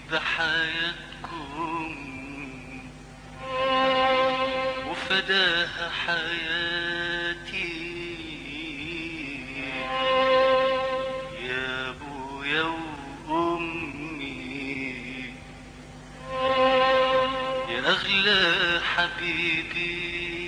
بحياتكم وفداها حياتي يا ابويا وامي يا اغلى حبيبي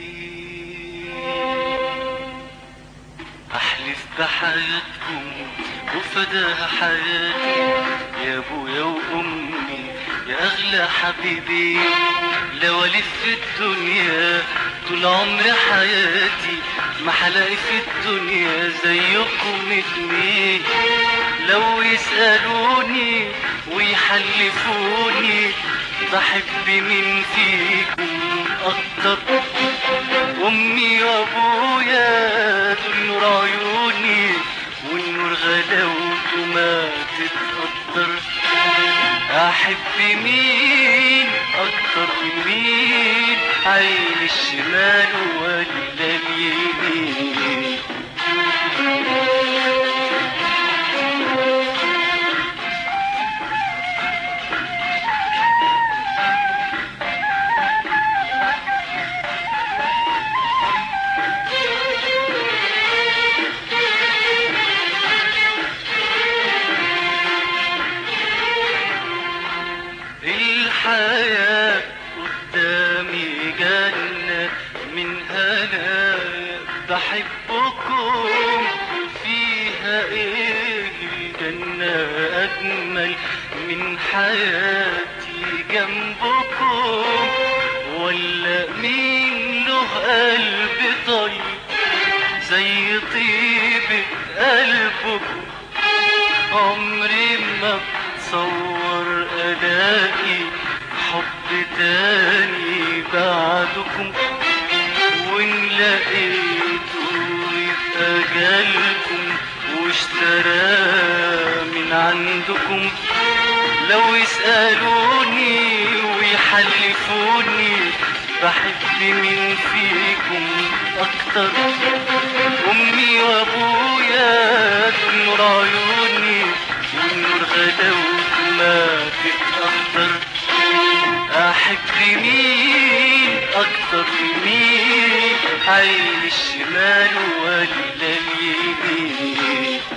احلف بحياتكم وفداها حياتي يا ابويا وامي يا اغلى حبيبي لو الف الدنيا طول عمر حياتي ما هلاقي في الدنيا زيكم اتنين لو يسألوني ويحلفوني بحب مين فيكم اكتر امي وابويا دول نور عيوني والنور غلاوته ما تتقدر احب مين اكتر مين عين الشمال ولا اليمين الحياة قدامي جنة من هنا بحبكم فيها ايه الجنة أجمل من حياتي جنبكم ولا مين له قلب طيب زي طيبة قلبكم عمري ما بتصور الاقي حب تاني بعدكم وان لقيته يبقى جالكم واشترى من عندكم لو يسألوني ويحلفوني بحب مين فيكم اكتر امي وابويا دول نور عيوني والنور غلاوته ما تتقدر احب مين اكتر مين عين الشمال ولا اليمين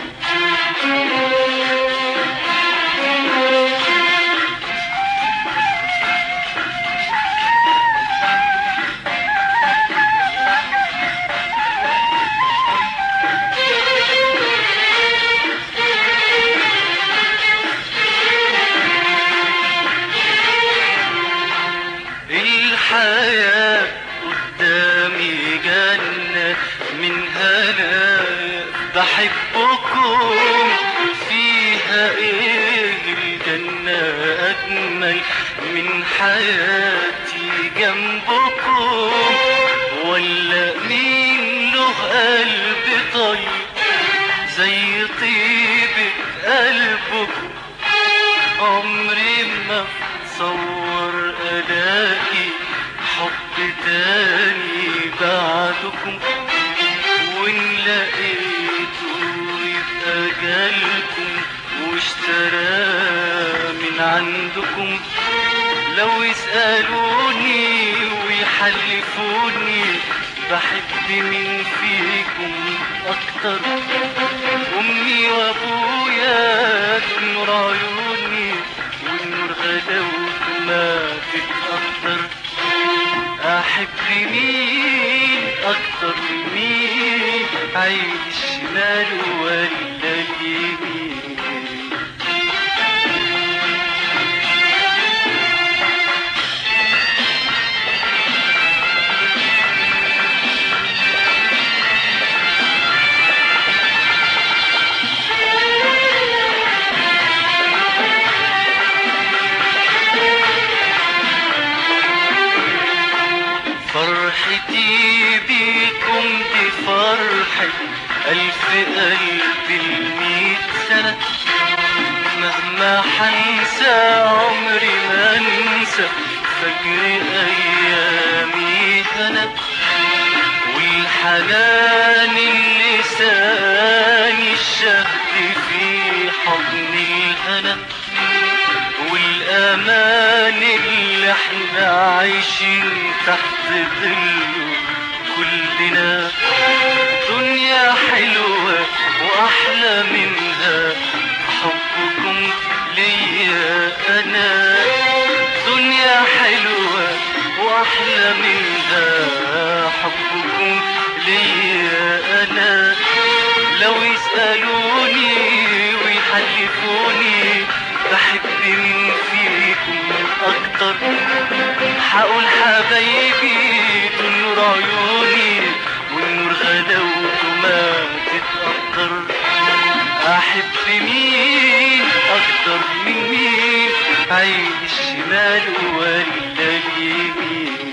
الحياة قدامي جنة من هنا بحبكم فيها ايه الجنة أجمل من حياتي جنبكم ولا مين له قلب طيب زي طيبة قلبكم عمري ما تصور الاقي حب تاني بعدكم وان لقيته يبقى جالكم واشترى من عندكم لو يسألوني ويحلفوني بحب مين فيكم اكتر امي وابويا دول نور عيوني والنور غلاوته ما تتقدر احب مين اكتر مين عين الشمال ولا اليمين فرحتي بيكم دي فرحة ألف قلب الميت سنة مهما حنسى عمري ما انسى فجر أيامي هنا والحنان اللي ساني الشهد في حضن الهنا والقلب والأمان اللي احنا عايشين تحت ظله كلنا دنيا حلوة وأحلى منها حبكم ليا أنا دنيا حلوة وأحلى منها حبكم ليا أنا لو يسألوني ويحلفوني بحب مين فيكم أكتر حقول حبايبي دول نور عيوني والنور غلاوته ما تتقدر أحب مين أكتر من مين عيش شمال ولا اليمين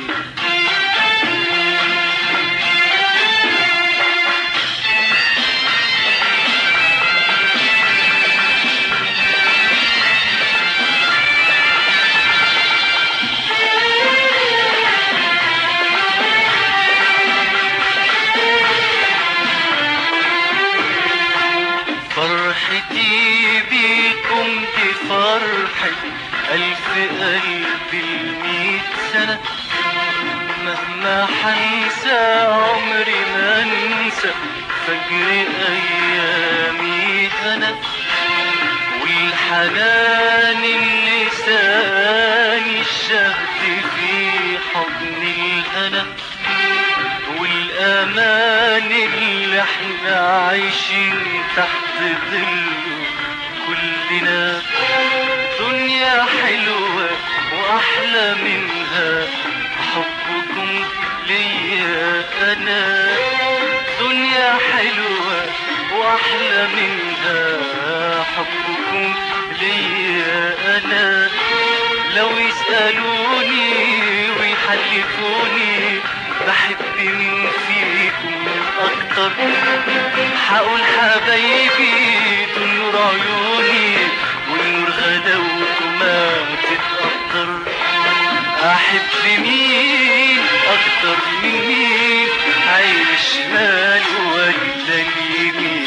فرحتي بيكم دي فرحة ألف قلب الميت سنة مهما حنسى عمري ما انسى فجر أيامي أنا والحنان اللي ساني الشهد في حضن الهنا والأمان اللي احنا عايشين تحت ظله كلنا دنيا حلوة وأحلى منها حبكم ليا أنا دنيا حلوة وأحلى منها حبكم ليا أنا لو يسألوني ويحلفوني بحب مين فيكم أكتر حقول حبايبي دول نور عيوني والنور غداوته ما تتقدر أحب مين أكتر من مين عين الشمال ولا اليمين